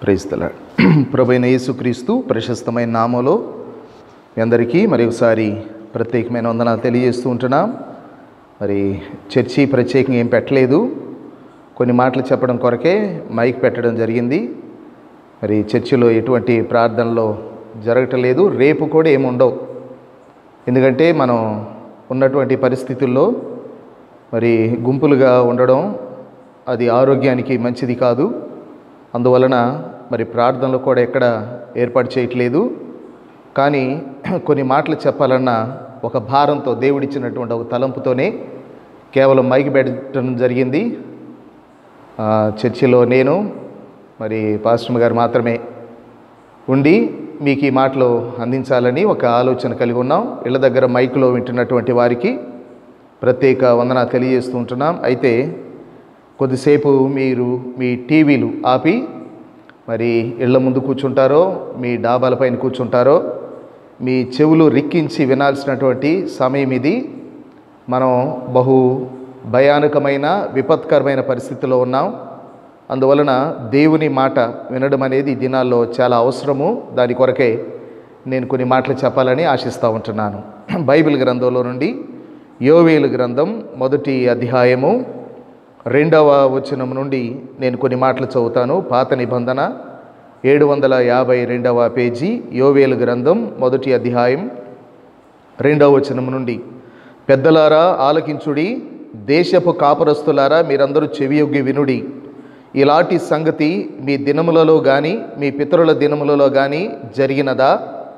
ప్రైస్తల ప్రభైన యేసుక్రీస్తు ప్రశస్తమైన నామంలో మీ అందరికీ మరి ఒకసారి ప్రత్యేకమైన వందనాలు తెలియజేస్తూ ఉంటున్నాం మరి చర్చి ప్రత్యేకంగా ఏం పెట్టలేదు కొన్ని మాటలు చెప్పడం కొరకే మైక్ పెట్టడం జరిగింది మరి చర్చిలో ఎటువంటి ప్రార్థనలో జరగటలేదు రేపు కూడా ఏముండవు ఎందుకంటే మనం ఉన్నటువంటి పరిస్థితుల్లో మరి గుంపులుగా ఉండడం అది ఆరోగ్యానికి మంచిది కాదు అందువలన మరి ప్రార్థనలు కూడా ఎక్కడ ఏర్పాటు చేయట్లేదు కానీ కొన్ని మాటలు చెప్పాలన్న ఒక భారంతో దేవుడిచ్చినటువంటి ఒక తలంపుతోనే కేవలం మైకి పెట్టడం జరిగింది ఆ, చర్చిలో నేను మరి పాస్టర్ గారు మాత్రమే ఉండి మీకు ఈ మాటలు అందించాలని ఒక ఆలోచన కలిగి ఉన్నాం ఇళ్ళ దగ్గర మైకులో వింటున్నటువంటి వారికి ప్రత్యేక వందన తెలియజేస్తూ ఉంటున్నాం అయితే కొద్దిసేపు మీరు మీ టీవీలు ఆపి మరి ఇళ్ళ ముందు కూర్చుంటారో మీ డాబాలపైన కూర్చుంటారో మీ చెవులు రిక్కించి వినాల్సినటువంటి సమయం ఇది మనం బహు భయానకమైన విపత్కరమైన పరిస్థితిలో ఉన్నాం అందువలన దేవుని మాట వినడం అనేది ఈ దినాల్లో చాలా అవసరము దాని కొరకే నేను కొన్ని మాటలు చెప్పాలని ఆశిస్తూ ఉంటున్నాను బైబిల్ గ్రంథంలో నుండి యోవేలు గ్రంథం మొదటి అధ్యాయము రెండవ వచనం నుండి నేను కొన్ని మాటలు చదువుతాను పాత నిబంధన ఏడు వందల యాభై రెండవ పేజీ యోవేలు గ్రంథం మొదటి అధ్యాయం రెండవ వచనం నుండి పెద్దలారా ఆలకించుడి దేశపు కాపురస్తులారా మీరందరూ చెవియొగ్గి వినుడి ఇలాంటి సంగతి మీ దినములలో కానీ మీ పితరుల దినములలో కానీ జరిగినదా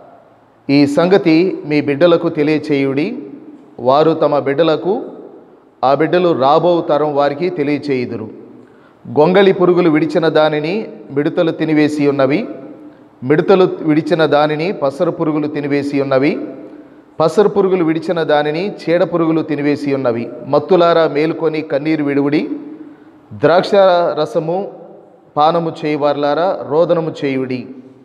ఈ సంగతి మీ బిడ్డలకు తెలియచేయుడి వారు తమ బిడ్డలకు ఆ బిడ్డలు రాబో తరం వారికి తెలియచేయుదురు గొంగళి పురుగులు విడిచిన దానిని మిడతలు తినివేసి ఉన్నవి మిడతలు విడిచిన దానిని పసరు పురుగులు తినివేసి ఉన్నవి పసరు పురుగులు విడిచిన దానిని చీడ పురుగులు తినివేసి ఉన్నవి మత్తులారా మేలుకొని కన్నీరు విడువుడి ద్రాక్ష రసము పానము చేయవార్లారా రోదనము చేయుడి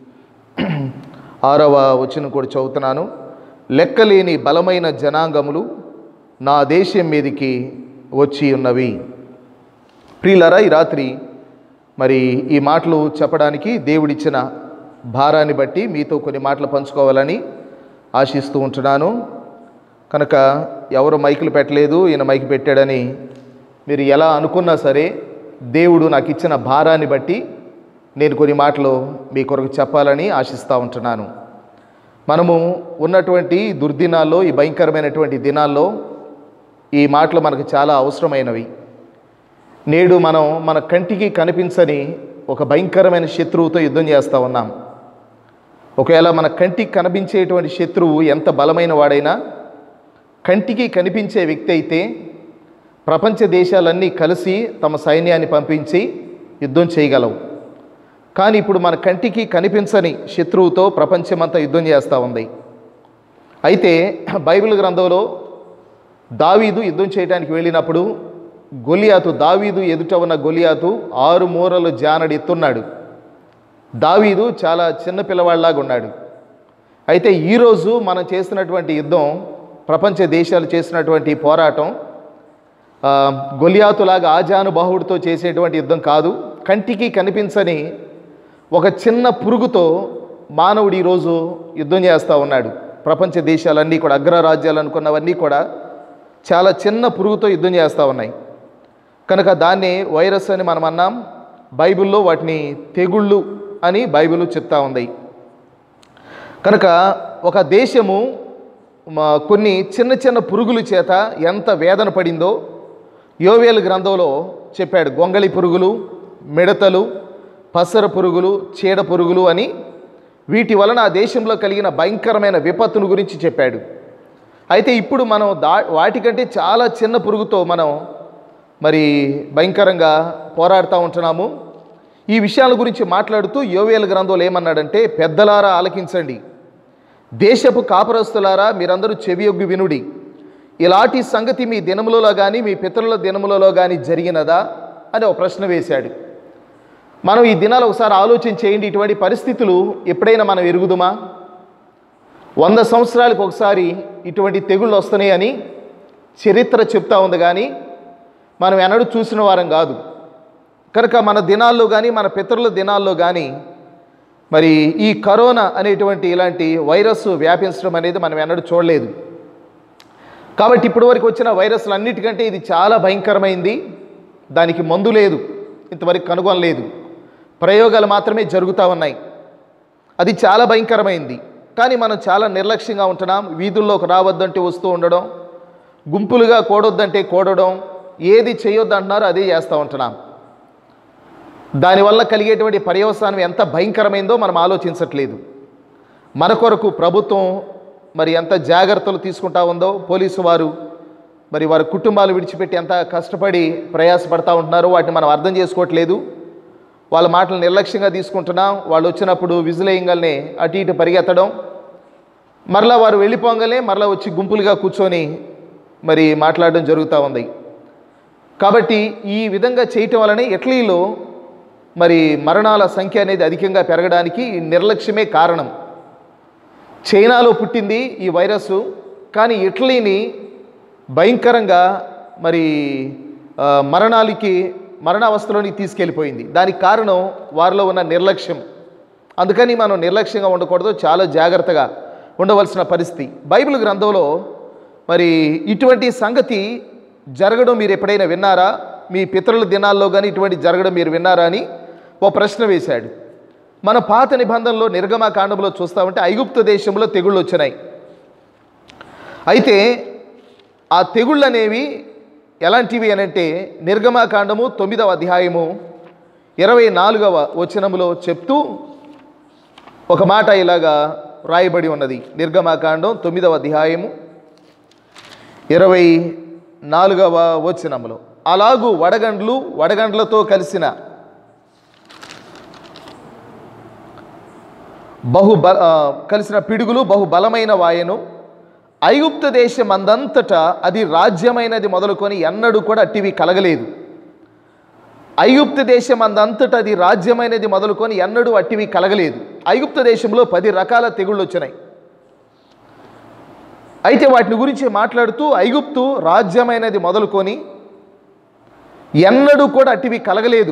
ఆరవ వచనం కూడా చదువుతున్నాను లెక్కలేని బలమైన జనాంగములు నా దేశం మీదికి వచ్చి ఉన్నవి ప్రియులరా ఈ రాత్రి మరి ఈ మాటలు చెప్పడానికి దేవుడిచ్చిన భారాన్ని బట్టి మీతో కొన్ని మాటలు పంచుకోవాలని ఆశిస్తూ ఉంటున్నాను కనుక ఎవరు మైకులు పెట్టలేదు ఈయన మైకి పెట్టాడని మీరు ఎలా అనుకున్నా సరే దేవుడు నాకు ఇచ్చిన భారాన్ని బట్టి నేను కొన్ని మాటలు మీ కొరకు చెప్పాలని ఆశిస్తూ ఉంటున్నాను మనము ఉన్నటువంటి దుర్దినాల్లో ఈ భయంకరమైనటువంటి దినాల్లో ఈ మాటలు మనకు చాలా అవసరమైనవి నేడు మనం మన కంటికి కనిపించని ఒక భయంకరమైన శత్రువుతో యుద్ధం చేస్తూ ఉన్నాం ఒకవేళ మన కంటికి కనిపించేటువంటి శత్రువు ఎంత బలమైన వాడైనా కంటికి కనిపించే వ్యక్తి అయితే ప్రపంచ దేశాలన్నీ కలిసి తమ సైన్యాన్ని పంపించి యుద్ధం చేయగలవు కానీ ఇప్పుడు మన కంటికి కనిపించని శత్రువుతో ప్రపంచమంతా యుద్ధం చేస్తూ ఉంది అయితే బైబిల్ గ్రంథంలో దావీదు యుద్ధం చేయడానికి వెళ్ళినప్పుడు గొలియాతు దావీదు ఎదుట ఉన్న గొలియాతు ఆరు మూరలు జానడి ఎత్తున్నాడు దావీదు చాలా చిన్న పిల్లవాడిలాగా ఉన్నాడు అయితే ఈరోజు మనం చేస్తున్నటువంటి యుద్ధం ప్రపంచ దేశాలు చేసినటువంటి పోరాటం ఆ, గొలియాతులాగా ఆజానుబాహుడితో చేసేటువంటి యుద్ధం కాదు కంటికి కనిపించని ఒక చిన్న పురుగుతో మానవుడు ఈరోజు యుద్ధం చేస్తూ ఉన్నాడు ప్రపంచ దేశాలన్నీ కూడా అగ్రరాజ్యాలు అనుకున్నవన్నీ కూడా చాలా చిన్న పురుగుతో యుద్ధం చేస్తూ ఉన్నాయి కనుక దాన్ని వైరస్ అని మనం అన్నాం బైబిల్లో వాటిని తెగుళ్ళు అని బైబిల్ చెప్తా ఉంది కనుక ఒక దేశము మ- కొన్ని చిన్న చిన్న పురుగుల చేత ఎంత వేదన పడిందో యోవేలు గ్రంథంలో చెప్పాడు గొంగళి పురుగులు మిడతలు పసర పురుగులు చీడ పురుగులు అని వీటి వలన ఆ దేశంలో కలిగిన భయంకరమైన విపత్తును గురించి చెప్పాడు అయితే ఇప్పుడు మనం దా వాటికంటే చాలా చిన్న పురుగుతో మనం మరి భయంకరంగా పోరాడుతూ ఉంటున్నాము ఈ విషయాల గురించి మాట్లాడుతూ యోవేల గ్రంథంలో ఏమన్నాడంటే పెద్దలారా ఆలకించండి దేశపు కాపురస్తులారా మీరందరూ చెవియొగ్గు వినుడి ఇలాంటి సంగతి మీ దినములలో కానీ మీ పితరుల దినములలో కానీ జరిగినదా అని ఒక ప్రశ్న వేశాడు మనం ఈ దినాలు ఒకసారి ఆలోచన చేయండి ఇటువంటి పరిస్థితులు ఎప్పుడైనా మనం ఎరుగుదుమా వంద సంవత్సరాలకు ఒకసారి ఇటువంటి తెగుళ్ళు వస్తున్నాయని చరిత్ర చెప్తా ఉంది కానీ మనం ఎన్నడూ చూసిన వారం కాదు కనుక మన దినాల్లో కానీ మన పితరుల దినాల్లో కానీ మరి ఈ కరోనా అనేటువంటి ఇలాంటి వైరస్ వ్యాపించడం అనేది మనం ఎన్నడూ చూడలేదు కాబట్టి ఇప్పటివరకు వచ్చిన వైరస్లు అన్నిటికంటే ఇది చాలా భయంకరమైంది దానికి మందు లేదు ఇంతవరకు కనుగొనలేదు ప్రయోగాలు మాత్రమే జరుగుతూ ఉన్నాయి అది చాలా భయంకరమైంది కానీ మనం చాలా నిర్లక్ష్యంగా ఉంటున్నాం వీధుల్లోకి రావద్దంటే వస్తూ ఉండడం గుంపులుగా కూడొద్దంటే కూడడం ఏది చేయొద్దు అంటున్నారో అదే చేస్తూ ఉంటున్నాం దానివల్ల కలిగేటువంటి పర్యవసానం ఎంత భయంకరమైందో మనం ఆలోచించట్లేదు మన కొరకు ప్రభుత్వం మరి ఎంత జాగ్రత్తలు తీసుకుంటా ఉందో పోలీసు వారు మరి వారి కుటుంబాలు విడిచిపెట్టి ఎంత కష్టపడి ప్రయాసపడతా ఉంటున్నారో వాటిని మనం అర్థం చేసుకోవట్లేదు వాళ్ళ మాటలు నిర్లక్ష్యంగా తీసుకుంటున్నాం వాళ్ళు వచ్చినప్పుడు విజులేయంగానే అటు ఇటు పరిగెత్తడం మరలా వారు వెళ్ళిపోగానే మరలా వచ్చి గుంపులుగా కూర్చొని మరి మాట్లాడడం జరుగుతూ ఉంది కాబట్టి ఈ విధంగా చేయటం వలనే ఇటలీలో మరి మరణాల సంఖ్య అనేది అధికంగా పెరగడానికి ఈ నిర్లక్ష్యమే కారణం చైనాలో పుట్టింది ఈ వైరస్ కానీ ఇటలీని భయంకరంగా మరి ఆ, మరణాలకి మరణావస్థలోనికి తీసుకెళ్ళిపోయింది దానికి కారణం వారిలో ఉన్న నిర్లక్ష్యం అందుకని మనం నిర్లక్ష్యంగా ఉండకూడదు చాలా జాగ్రత్తగా ఉండవలసిన పరిస్థితి బైబిల్ గ్రంథంలో మరి ఇటువంటి సంగతి జరగడం మీరు ఎప్పుడైనా విన్నారా మీ పితరుల దినాల్లో కానీ ఇటువంటి జరగడం మీరు విన్నారా అని ఓ ప్రశ్న వేశాడు మన పాత నిబంధనలో నిర్గమాకాండంలో చూస్తామంటే ఐగుప్తు దేశంలో తెగుళ్ళు వచ్చినాయి అయితే ఆ తెగుళ్ళు అనేవి ఎలాంటివి అని అంటే నిర్గమాకాండము తొమ్మిదవ అధ్యాయము ఇరవై నాలుగవ వచనములో చెప్తూ ఒక మాట ఇలాగా రాయబడి ఉన్నది నిర్గమాకాండం తొమ్మిదవ అధ్యాయము ఇరవై నాలుగవ వచనములో అలాగూ వడగండ్లు వడగండ్లతో కలిసిన బహు బ ఆ, కలిసిన పిడుగులు బహు బలమైన వాయను ఐగుప్తు దేశం అందంతటా అది రాజ్యమైనది మొదలుకొని ఎన్నడూ కూడా అట్టివి కలగలేదు ఐగుప్తు దేశం అందంతటా అది రాజ్యమైనది మొదలుకొని ఎన్నడూ అట్టివి కలగలేదు ఐగుప్తు దేశంలో పది రకాల తెగుళ్ళు వచ్చినాయి అయితే వాటిని గురించి మాట్లాడుతూ ఐగుప్తు రాజ్యమైనది మొదలుకొని ఎన్నడూ కూడా అట్టివి కలగలేదు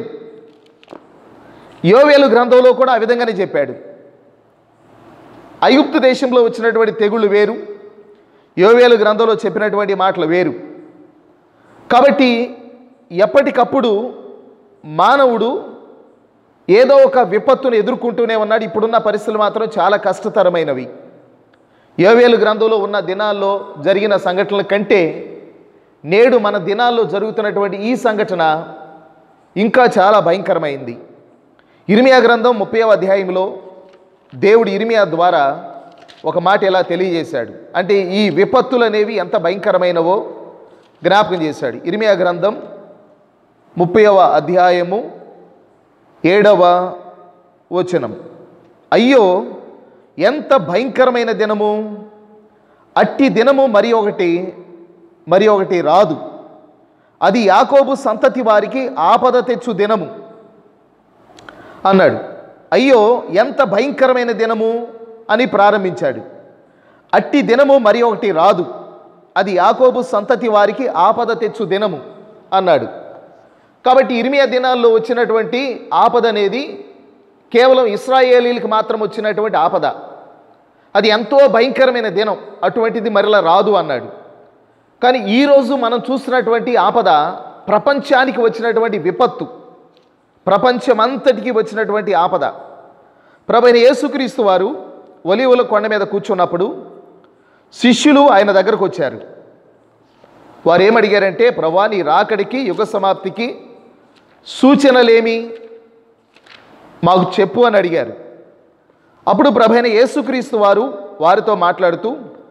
యోవేలు గ్రంథంలో కూడా ఆ విధంగానే చెప్పాడు ఐగుప్తు దేశంలో వచ్చినటువంటి తెగుళ్ళు వేరు యోవేలు గ్రంథంలో చెప్పినటువంటి మాటలు వేరు కాబట్టి ఎప్పటికప్పుడు మానవుడు ఏదో ఒక విపత్తును ఎదుర్కొంటూనే ఉన్నాడు ఇప్పుడున్న పరిస్థితులు మాత్రం చాలా కష్టతరమైనవి యోవేలు గ్రంథంలో ఉన్న దినాల్లో జరిగిన సంఘటనల కంటే నేడు మన దినాల్లో జరుగుతున్నటువంటి ఈ సంఘటన ఇంకా చాలా భయంకరమైంది ఇర్మియా గ్రంథం ముప్పైవ అధ్యాయంలో దేవుడు ఇర్మియా ద్వారా ఒక మాట ఇలా తెలియజేశాడు అంటే ఈ విపత్తులు అనేవి ఎంత భయంకరమైనవో జ్ఞాపకం చేశాడు ఇర్మియా గ్రంథం ముప్పైవ అధ్యాయము ఏడవ వచనం అయ్యో ఎంత భయంకరమైన దినము అట్టి దినము మరి ఒకటి మరి ఒకటి రాదు అది యాకోబు సంతతి వారికి ఆపద తెచ్చు దినము అన్నాడు అయ్యో ఎంత భయంకరమైన దినము అని ప్రారంభించాడు అట్టి దినము మరి ఒకటి రాదు అది యాకోబు సంతతి వారికి ఆపద తెచ్చు దినము అన్నాడు కాబట్టి ఇరిమియా దినాల్లో వచ్చినటువంటి ఆపద అనేది కేవలం ఇస్రాయేలీలకు మాత్రం వచ్చినటువంటి ఆపద అది ఎంతో భయంకరమైన దినం అటువంటిది మరలా రాదు అన్నాడు కానీ ఈరోజు మనం చూస్తున్నటువంటి ఆపద ప్రపంచానికి వచ్చినటువంటి విపత్తు ప్రపంచమంతటికి వచ్చినటువంటి ఆపద ప్రభైన యేసుక్రీస్తు వారు ఒలివుల కొండ మీద కూర్చున్నప్పుడు శిష్యులు ఆయన దగ్గరకు వచ్చారు వారు ఏమడిగారంటే ప్రభా నీ రాకడికి యుగ సమాప్తికి సూచనలేమి మాకు చెప్పు అని అడిగారు అప్పుడు ప్రభైన యేసుక్రీస్తు వారు వారితో మాట్లాడుతూ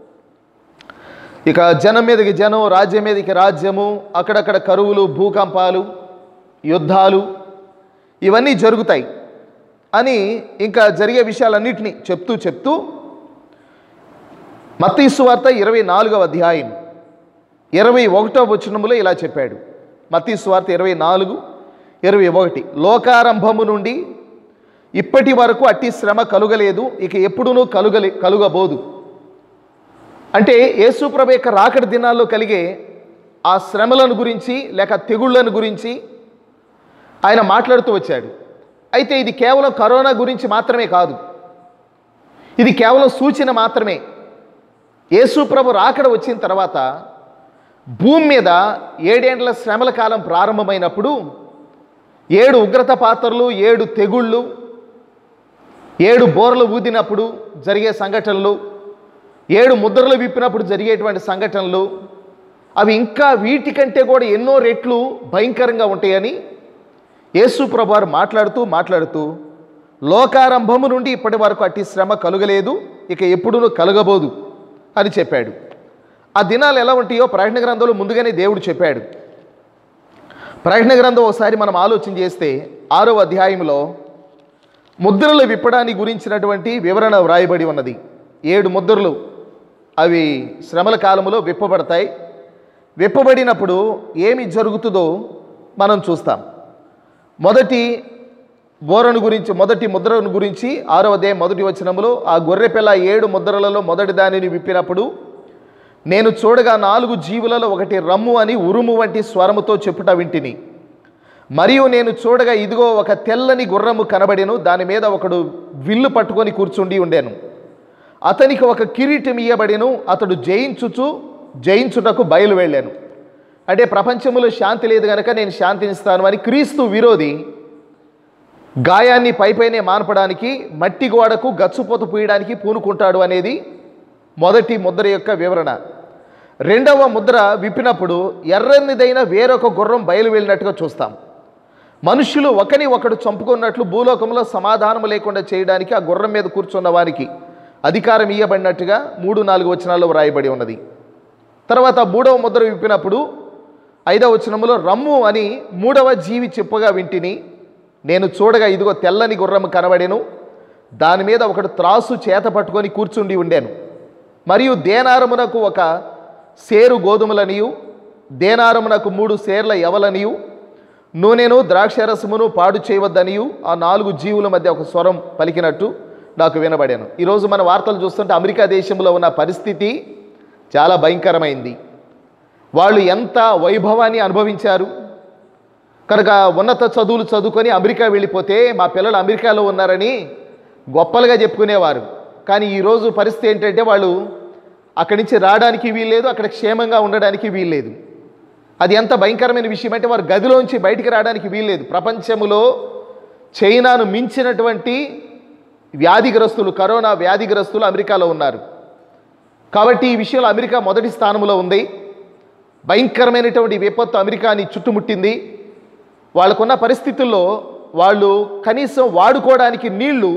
ఇక జనం మీదకి జనం రాజ్యం మీదకి రాజ్యము అక్కడక్కడ కరువులు భూకంపాలు యుద్ధాలు ఇవన్నీ జరుగుతాయి అని ఇంకా జరిగే విషయాలన్నింటినీ చెప్తూ చెప్తూ మత్తీసు వార్త ఇరవై నాలుగవ అధ్యాయం ఇరవై ఒకటో వచనములో ఇలా చెప్పాడు మత్తీసు వార్త ఇరవై నాలుగు ఇరవై ఒకటి లోకారంభము నుండి ఇప్పటి వరకు అట్టి శ్రమ కలుగలేదు ఇక ఎప్పుడునూ కలుగలే కలుగబోదు అంటే యేసుప్రభు యొక్క రాకడి దినాల్లో కలిగే ఆ శ్రమలను గురించి లేక తెగుళ్ళను గురించి ఆయన మాట్లాడుతూ వచ్చాడు అయితే ఇది కేవలం కరోనా గురించి మాత్రమే కాదు ఇది కేవలం సూచన మాత్రమే యేసు ప్రభు రాకడ వచ్చిన తర్వాత భూమి మీద ఏడేండ్ల శ్రమల కాలం ప్రారంభమైనప్పుడు ఏడు ఉగ్రత పాత్రలు ఏడు తెగుళ్ళు ఏడు బోర్లు ఊదినప్పుడు జరిగే సంఘటనలు ఏడు ముద్రలు విప్పినప్పుడు జరిగేటువంటి సంఘటనలు అవి ఇంకా వీటికంటే కూడా ఎన్నో రెట్లు భయంకరంగా ఉంటాయని యేసు ప్రభువారు మాట్లాడుతూ మాట్లాడుతూ లోకారంభము నుండి ఇప్పటి వరకు అట్టి శ్రమ కలుగలేదు ఇక ఎప్పుడూ కలగబోదు అని చెప్పాడు ఆ దినాలు ఎలా ఉంటాయో ప్రకటన గ్రంథంలో ముందుగానే దేవుడు చెప్పాడు ప్రకటన గ్రంథం ఒకసారి మనం ఆలోచన చేస్తే ఆరో అధ్యాయంలో ముద్రలు విప్పడానికి గురించినటువంటి వివరణ వ్రాయబడి ఉన్నది ఏడు ముద్రలు అవి శ్రమల కాలంలో విప్పబడతాయి విప్పబడినప్పుడు ఏమి జరుగుతుందో మనం చూస్తాం మొదటి బోరను గురించి మొదటి ముద్రను గురించి ఆరో అధ్యాయం మొదటి వచనములో ఆ గొర్రెపిల్ల ఏడు ముద్రలలో మొదటి దానిని విప్పినప్పుడు నేను చూడగా నాలుగు జీవులలో ఒకటి రమ్ము అని ఉరుము వంటి స్వరముతో చెప్పుట వింటిని మరియు నేను చూడగా ఇదిగో ఒక తెల్లని గుర్రము కనబడెను దాని మీద ఒకడు విల్లు పట్టుకొని కూర్చుండి ఉండెను అతనికి ఒక కిరీటం ఇయ్యబడిను అతడు జయించుచు జయించుటకు బయలు వెళ్ళాను అంటే ప్రపంచంలో శాంతి లేదు కనుక నేను శాంతినిస్తాను అని క్రీస్తు విరోధి గాయాన్ని పైపైనే మానపడానికి మట్టి గోడకు గచ్చుపోత పూయడానికి పూనుకుంటాడు అనేది మొదటి ముద్ర యొక్క వివరణ రెండవ ముద్ర విప్పినప్పుడు ఎర్రనిదైన వేరొక గుర్రం బయలు వెళ్ళినట్టుగా చూస్తాం మనుషులు ఒకని ఒకడు చంపుకున్నట్లు భూలోకంలో సమాధానం లేకుండా చేయడానికి ఆ గుర్రం మీద కూర్చున్న వారికి అధికారం ఇవ్వబడినట్టుగా మూడు నాలుగు వచనాల్లో వ్రాయబడి ఉన్నది తర్వాత మూడవ ముద్ర విప్పినప్పుడు ఐదవ వచనములో రమ్ము అని మూడవ జీవి చెప్పగా వింటిని నేను చూడగా ఇదిగో తెల్లని గుర్రము కనబడెను దాని మీద ఒకడు త్రాసు చేత పట్టుకొని కూర్చుండి ఉండెను మరియు దేనారమునకు ఒక సేరు గోధుమలనియు దేనారమునకు మూడు సేర్ల ఎవలనియు నూనెను ద్రాక్షరసమును పాడు చేయవద్దనియు ఆ నాలుగు జీవుల మధ్య ఒక స్వరం పలికినట్టు నాకు వినబడాను ఈరోజు మన వార్తలు చూస్తుంటే అమెరికా దేశంలో ఉన్న పరిస్థితి చాలా భయంకరమైంది వాళ్ళు ఎంత వైభవాన్ని అనుభవించారు కనుక ఉన్నత చదువులు చదువుకొని అమెరికా వెళ్ళిపోతే మా పిల్లలు అమెరికాలో ఉన్నారని గొప్పలుగా చెప్పుకునేవారు కానీ ఈరోజు పరిస్థితి ఏంటంటే వాళ్ళు అక్కడి నుంచి రావడానికి వీల్లేదు అక్కడ క్షేమంగా ఉండడానికి వీల్లేదు అది ఎంత భయంకరమైన విషయం అంటే వారు గదిలోంచి బయటికి రావడానికి వీల్లేదు ప్రపంచములో చైనాను మించినటువంటి వ్యాధిగ్రస్తులు కరోనా వ్యాధిగ్రస్తులు అమెరికాలో ఉన్నారు కాబట్టి ఈ విషయంలో అమెరికా మొదటి స్థానంలో ఉంది భయంకరమైనటువంటి విపత్తు అమెరికాని చుట్టుముట్టింది వాళ్ళకున్న పరిస్థితుల్లో వాళ్ళు కనీసం వాడుకోవడానికి నీళ్లు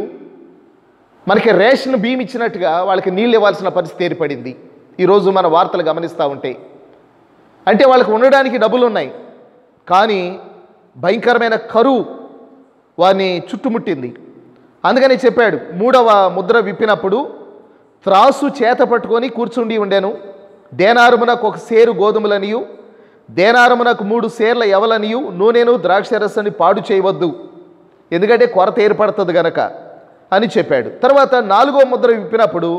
మనకి రేషన్ బియ్యం ఇచ్చినట్టుగా వాళ్ళకి నీళ్ళు ఇవ్వాల్సిన పరిస్థితి ఏర్పడింది ఈరోజు మన వార్తలు గమనిస్తూ ఉంటే అంటే వాళ్ళకి ఉండడానికి డబ్బులు ఉన్నాయి కానీ భయంకరమైన కరువు వారిని చుట్టుముట్టింది అందుకని చెప్పాడు మూడవ ముద్ర విప్పినప్పుడు త్రాసు చేత పట్టుకొని కూర్చుండి ఉండెను దేనారమునకు ఒక సేరు గోధుమలనియు దేనారమునకు మూడు సేర్ల ఎవలనియు నూనెను ద్రాక్షరసని పాడు చేయవద్దు ఎందుకంటే కొరత ఏర్పడుతుంది గనక అని చెప్పాడు తర్వాత నాలుగవ ముద్ర విప్పినప్పుడు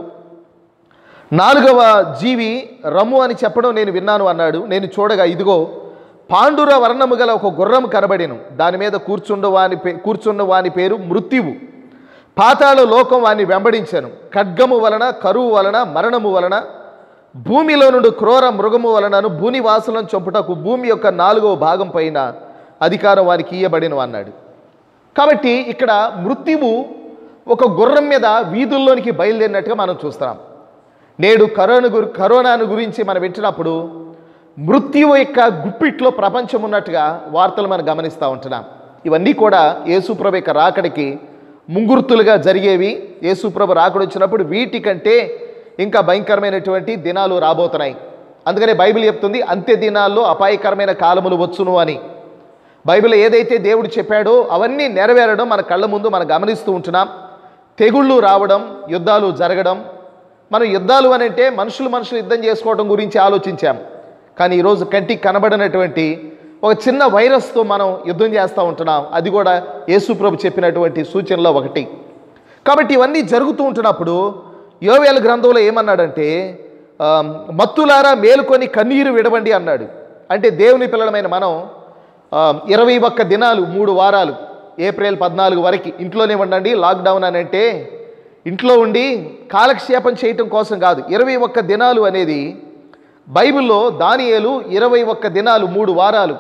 నాలుగవ జీవి రమ్ము అని చెప్పడం నేను విన్నాను అన్నాడు నేను చూడగా ఇదిగో పాండుర వర్ణము గల ఒక గుర్రం కనబడెను దాని మీద కూర్చుండ వాని పే కూర్చున్న వాని పేరు మృత్యువు పాతాళ లోకం వాని వెంబడించాను ఖడ్గము వలన కరువు వలన మరణము వలన భూమిలో నుండి క్రూర మృగము వలనను భూనివాసులను చంపుటకు భూమి యొక్క నాలుగవ భాగం పైన అధికారం వారికి ఇయ్యబడిను అన్నాడు కాబట్టి ఇక్కడ మృత్యువు ఒక గుర్రం మీద వీధుల్లోనికి బయలుదేరినట్టుగా మనం చూస్తాం నేడు కరోనా గురి కరోనాను గురించి మనం వింటున్నప్పుడు మృత్యువు యొక్క గుప్పిట్లో ప్రపంచం ఉన్నట్టుగా వార్తలు మనం గమనిస్తూ ఉంటున్నాం ఇవన్నీ కూడా యేసుప్రభు యొక్క రాకడికి ముంగుర్తులుగా జరిగేవి యేసుప్రభు రాకడ వచ్చినప్పుడు వీటికంటే ఇంకా భయంకరమైనటువంటి దినాలు రాబోతున్నాయి అందుకనే బైబిల్ చెప్తుంది అంత్య దినాల్లో అపాయకరమైన కాలములు వచ్చును అని బైబిల్ ఏదైతే దేవుడు చెప్పాడో అవన్నీ నెరవేరడం మన కళ్ళ ముందు మనం గమనిస్తూ ఉంటున్నాం తెగుళ్ళు రావడం యుద్ధాలు జరగడం మనం యుద్ధాలు అని అంటే మనుషులు మనుషులు యుద్ధం చేసుకోవడం గురించి ఆలోచించాం కానీ ఈరోజు కంటికి కనబడినటువంటి ఒక చిన్న వైరస్తో మనం యుద్ధం చేస్తూ ఉంటున్నాం అది కూడా యేసుప్రభు చెప్పినటువంటి సూచనలో ఒకటి కాబట్టి ఇవన్నీ జరుగుతూ ఉంటున్నప్పుడు యోవేల గ్రంథంలో ఏమన్నాడంటే ఆ, మత్తులారా మేలుకొని కన్నీరు విడవండి అన్నాడు అంటే దేవుని పిల్లలమైన మనం ఆ, ఇరవై ఒక్క దినాలు మూడు వారాలు ఏప్రిల్ పద్నాలుగు వరకు ఇంట్లోనే ఉండండి లాక్డౌన్ అని అంటే ఇంట్లో ఉండి కాలక్షేపం చేయటం కోసం కాదు ఇరవై ఒక్క దినాలు అనేది బైబిల్లో దానియేలు ఇరవై ఒక్క దినాలు మూడు వారాలు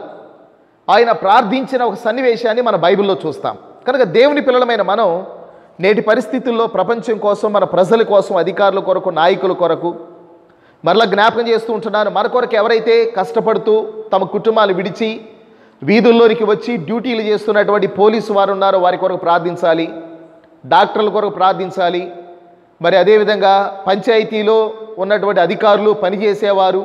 ఆయన ప్రార్థించిన ఒక సన్నివేశాన్ని మన బైబిల్లో చూస్తాం కనుక దేవుని పిల్లలమైన మనం నేటి పరిస్థితుల్లో ప్రపంచం కోసం మన ప్రజల కోసం అధికారుల కొరకు నాయకుల కొరకు మరలా జ్ఞాపకం చేస్తూ ఉంటున్నాను మన కొరకు ఎవరైతే కష్టపడుతూ తమ కుటుంబాలు విడిచి వీధుల్లోనికి వచ్చి డ్యూటీలు చేస్తున్నటువంటి పోలీసు వారు ఉన్నారో వారి కొరకు ప్రార్థించాలి డాక్టర్ల కొరకు ప్రార్థించాలి మరి అదేవిధంగా పంచాయతీలో ఉన్నటువంటి అధికారులు పనిచేసేవారు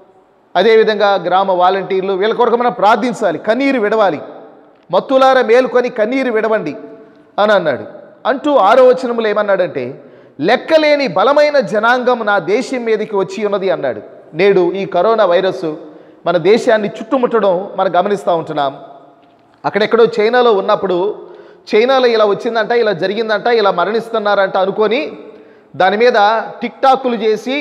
అదేవిధంగా గ్రామ వాలంటీర్లు వీళ్ళ కొరకు మనం ప్రార్థించాలి కన్నీరు విడవాలి మత్తులార మేలుకొని కన్నీరు విడవండి అని అన్నాడు అంటూ ఆరో వచనములు ఏమన్నాడంటే లెక్కలేని బలమైన జనాంగం నా దేశం మీదకి వచ్చి ఉన్నది అన్నాడు నేడు ఈ కరోనా వైరస్ మన దేశాన్ని చుట్టుముట్టడం మనం గమనిస్తూ ఉంటున్నాం అక్కడెక్కడో చైనాలో ఉన్నప్పుడు చైనాలో ఇలా వచ్చిందంట ఇలా జరిగిందంట ఇలా మరణిస్తున్నారంట అనుకొని దాని మీద టిక్ టాకులు చేసి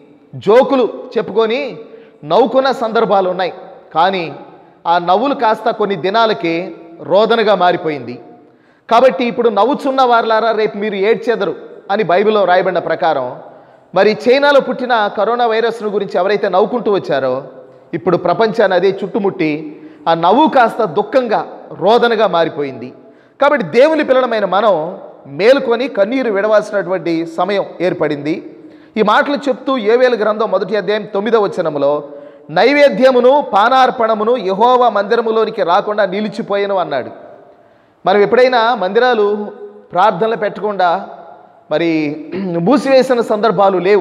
జోకులు చెప్పుకొని నవ్వుకున్న సందర్భాలు ఉన్నాయి కానీ ఆ నవ్వులు కాస్త కొన్ని దినాలకి రోదనగా మారిపోయింది కాబట్టి ఇప్పుడు నవ్వుచున్న వారులారా రేపు మీరు ఏడ్చెదరు అని బైబిల్లో రాయబడిన ప్రకారం మరి చైనాలో పుట్టిన కరోనా వైరస్ను గురించి ఎవరైతే నవ్వుకుంటూ వచ్చారో ఇప్పుడు ప్రపంచాన్ని అదే చుట్టుముట్టి ఆ నవ్వు కాస్త దుఃఖంగా రోదనగా మారిపోయింది కాబట్టి దేవుని పిల్లలమైన మనం మేలుకొని కన్నీరు విడవాల్సినటువంటి సమయం ఏర్పడింది ఈ మాటలు చెప్తూ ఏవేలు గ్రంథం మొదటి అధ్యాయం తొమ్మిదవ వచనములో నైవేద్యమును పానార్పణమును యహోవ మందిరములోనికి రాకుండా నిలిచిపోయాను అన్నాడు మనం ఎప్పుడైనా మందిరాలు ప్రార్థనలు పెట్టకుండా మరి మూసివేసిన సందర్భాలు లేవు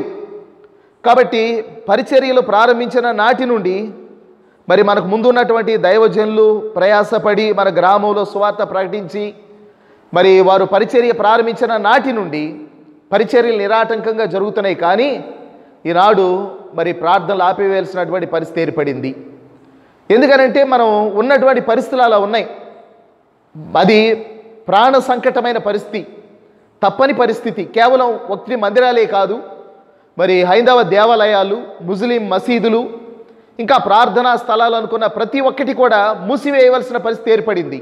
కాబట్టి పరిచర్యలు ప్రారంభించిన నాటి నుండి మరి మనకు ముందున్నటువంటి దైవజనులు ప్రయాసపడి మన గ్రామంలో సువార్త ప్రకటించి మరి వారు పరిచర్య ప్రారంభించిన నాటి నుండి పరిచర్యలు నిరాటంకంగా జరుగుతున్నాయి కానీ ఈనాడు మరి ప్రార్థనలు ఆపివేయాల్సినటువంటి పరిస్థితి ఏర్పడింది ఎందుకనంటే మనం ఉన్నటువంటి పరిస్థితులు అలా ఉన్నాయి అది ప్రాణ సంకటమైన పరిస్థితి తప్పని పరిస్థితి కేవలం ఒకటి మందిరాలే కాదు మరి హైందవ దేవాలయాలు ముస్లిం మసీదులు ఇంకా ప్రార్థనా స్థలాలు అనుకున్న ప్రతి ఒక్కటి కూడా మూసివేయవలసిన పరిస్థితి ఏర్పడింది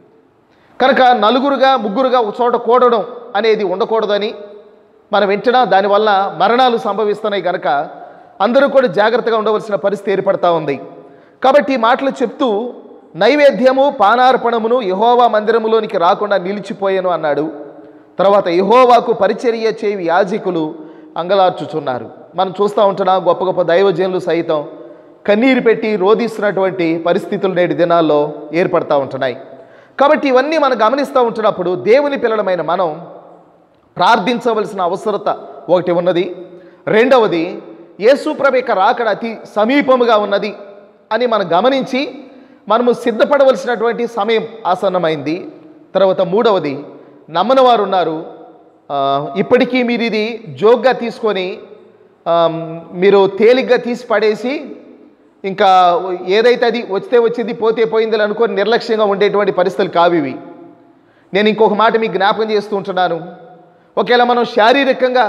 కనుక నలుగురుగా ముగ్గురుగా ఒక చోట కూడడం అనేది ఉండకూడదని మనం వింటున్నా దానివల్ల మరణాలు సంభవిస్తున్నాయి కనుక అందరూ కూడా జాగ్రత్తగా ఉండవలసిన పరిస్థితి ఏర్పడతా ఉంది కాబట్టి ఈ మాటలు చెప్తూ నైవేద్యము పానార్పణమును యహోవా మందిరములోనికి రాకుండా నిలిచిపోయాను అన్నాడు తర్వాత యహోవాకు పరిచర్య చేయి యాజకులు అంగలార్చుచున్నారు మనం చూస్తూ ఉంటున్నాం గొప్ప గొప్ప దైవజనులు సైతం కన్నీరు పెట్టి రోధిస్తున్నటువంటి పరిస్థితులు నేటి దినాల్లో ఏర్పడతా ఉంటున్నాయి కాబట్టి ఇవన్నీ మనం గమనిస్తూ ఉంటున్నప్పుడు దేవుని పిల్లలమైన మనం ప్రార్థించవలసిన అవసరత ఒకటి ఉన్నది రెండవది యేసుప్రభు యొక్క రాకడ అతి సమీపముగా ఉన్నది అని మనం గమనించి మనము సిద్ధపడవలసినటువంటి సమయం ఆసన్నమైంది తర్వాత మూడవది నమ్మని వారు ఉన్నారు ఆ, ఇప్పటికీ మీరు ఇది జోక్గా తీసుకొని ఆ, మీరు తేలిగ్గా తీసి పడేసి ఇంకా ఏదైతే అది వస్తే వచ్చింది పోతే పోయింది అనుకొని నిర్లక్ష్యంగా ఉండేటువంటి పరిస్థితులు కావు ఇవి నేను ఇంకొక మాట మీకు జ్ఞాపకం చేస్తూ ఉంటున్నాను ఒకవేళ మనం శారీరకంగా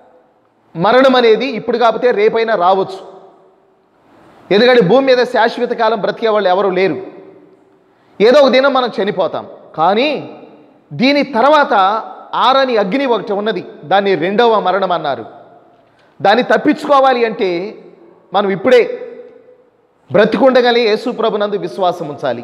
మరణం అనేది ఇప్పుడు కాకపోతే రేపైనా రావచ్చు ఎందుకంటే భూమి మీద శాశ్వత కాలం బ్రతికే వాళ్ళు ఎవరు లేరు ఏదో ఒక దినం మనం చనిపోతాం కానీ దీని తర్వాత ఆరని అగ్ని ఒకటి ఉన్నది దాన్ని రెండవ మరణం అన్నారు దాన్ని తప్పించుకోవాలి అంటే మనం ఇప్పుడే బ్రతికుండగలి యేసు ప్రభునందు విశ్వాసం ఉంచాలి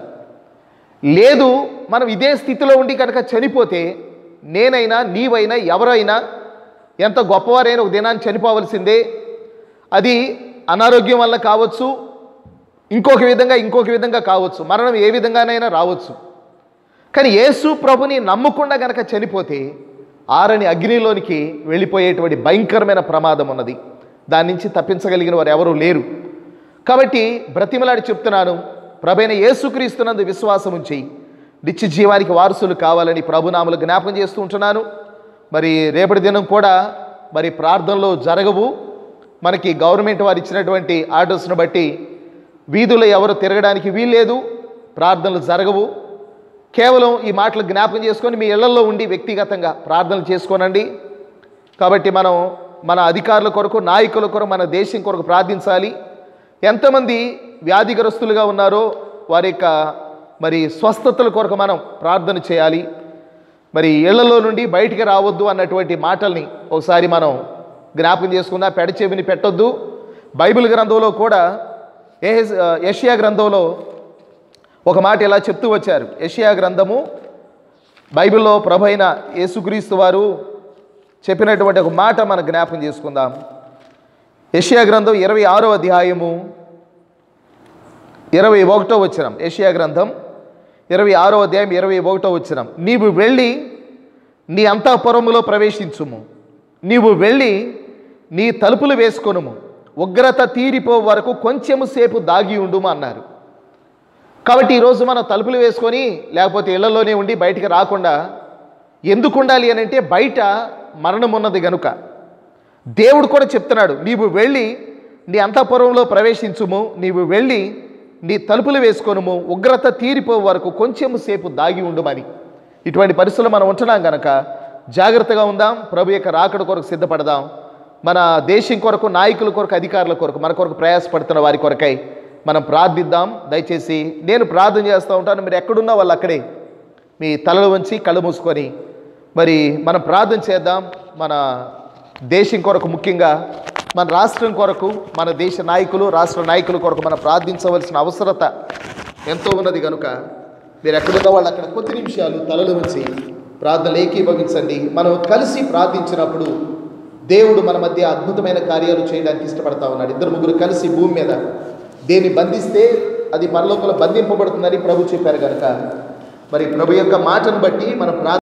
లేదు మనం ఇదే స్థితిలో ఉండి కనుక చనిపోతే నేనైనా నీవైనా ఎవరైనా ఎంత గొప్పవారైనా ఒక దినాన్ని చనిపోవలసిందే అది అనారోగ్యం వల్ల కావచ్చు ఇంకొక విధంగా ఇంకొక విధంగా కావచ్చు మరణం ఏ విధంగానైనా రావచ్చు కానీ యేసు ప్రభుని నమ్మకుండా గనక చనిపోతే ఆరని అగ్నిలోనికి వెళ్ళిపోయేటువంటి భయంకరమైన ప్రమాదం ఉన్నది దాని నుంచి తప్పించగలిగిన వారు ఎవరూ లేరు కాబట్టి బ్రతిమలాడి చెప్తున్నాను ప్రభైన యేసుక్రీస్తునందు విశ్వాసం ఉంచి నిత్య జీవానికి వారసులు కావాలని ప్రభునాములు జ్ఞాపకం చేస్తూ ఉంటున్నాను మరి రేపటి దినం కూడా మరి ప్రార్థనలు జరగవు మనకి గవర్నమెంట్ వారు ఇచ్చినటువంటి ఆర్డర్స్ను బట్టి వీధుల్లో ఎవరు తిరగడానికి వీల్లేదు ప్రార్థనలు జరగవు కేవలం ఈ మాటలు జ్ఞాపకం చేసుకొని మీ ఇళ్లలో ఉండి వ్యక్తిగతంగా ప్రార్థనలు చేసుకోనండి కాబట్టి మనం మన అధికారుల కొరకు నాయకుల కొరకు మన దేశం కొరకు ప్రార్థించాలి ఎంతమంది వ్యాధిగ్రస్తులుగా ఉన్నారో వారి యొక్క మరి స్వస్థతల కొరకు మనం ప్రార్థన చేయాలి మరి ఇళ్లలో నుండి బయటికి రావద్దు అన్నటువంటి మాటల్ని ఒకసారి మనం జ్ఞాపకం చేసుకున్నా పెడ చెవిని పెట్టొద్దు బైబిల్ గ్రంథంలో కూడా ఏ యషియా గ్రంథంలో ఒక మాట ఇలా చెప్తూ వచ్చారు యషియా గ్రంథము బైబిల్లో ప్రభు అయిన యేసుక్రీస్తు వారు చెప్పినటువంటి ఒక మాట మనం జ్ఞాపకం చేసుకుందాం యషియా గ్రంథం ఇరవై ఆరో అధ్యాయము ఇరవై ఒకటో వచ్చినం యషియా గ్రంథం ఇరవై ఆరో అధ్యాయం ఇరవై ఒకటో వచ్చినం నీవు వెళ్ళి నీ అంతఃపురములో ప్రవేశించుము నీవు వెళ్ళి నీ తలుపులు వేసుకొనుము ఉగ్రత తీరిపో వరకు కొంచెము సేపు దాగి ఉండుము అన్నారు కాబట్టి ఈరోజు మనం తలుపులు వేసుకొని లేకపోతే ఇళ్లలోనే ఉండి బయటికి రాకుండా ఎందుకు ఉండాలి అని అంటే బయట మరణం ఉన్నది గనుక దేవుడు కూడా చెప్తున్నాడు నీవు వెళ్ళి నీ అంతఃపురంలో ప్రవేశించుము నీవు వెళ్ళి నీ తలుపులు వేసుకొనుము ఉగ్రత తీరిపో వరకు కొంచెం సేపు దాగి ఉండుమని ఇటువంటి పరిస్థితులు మనం ఉంటున్నాం గనక జాగ్రత్తగా ఉందాం ప్రభు యొక్క రాకడ కొరకు సిద్ధపడదాం మన దేశం కొరకు నాయకుల కొరకు అధికారుల కొరకు మన కొరకు ప్రయాసపడుతున్న వారి కొరకై మనం ప్రార్థిద్దాం దయచేసి నేను ప్రార్థన చేస్తూ ఉంటాను మీరు ఎక్కడున్నా వాళ్ళు అక్కడే మీ తలలు వంచి కళ్ళు మూసుకొని మరి మనం ప్రార్థన చేద్దాం మన దేశం కొరకు ముఖ్యంగా మన రాష్ట్రం కొరకు మన దేశ నాయకులు రాష్ట్ర నాయకుల కొరకు మనం ప్రార్థించవలసిన అవసరత ఎంతో ఉన్నది కనుక మీరు ఎక్కడున్న వాళ్ళు అక్కడ కొద్ది నిమిషాలు తలలు ఉంచి ప్రార్థనలు ఏకీభవించండి మనం కలిసి ప్రార్థించినప్పుడు దేవుడు మన మధ్య అద్భుతమైన కార్యాలు చేయడానికి ఇష్టపడతా ఉన్నాడు ఇద్దరు ముగ్గురు కలిసి భూమి మీద దేన్ని బంధిస్తే అది పరలోకంలో బంధింపబడుతుందని ప్రభు చెప్పారు కనుక మరి ప్రభు యొక్క మాటను బట్టి మనం ప్రార్థన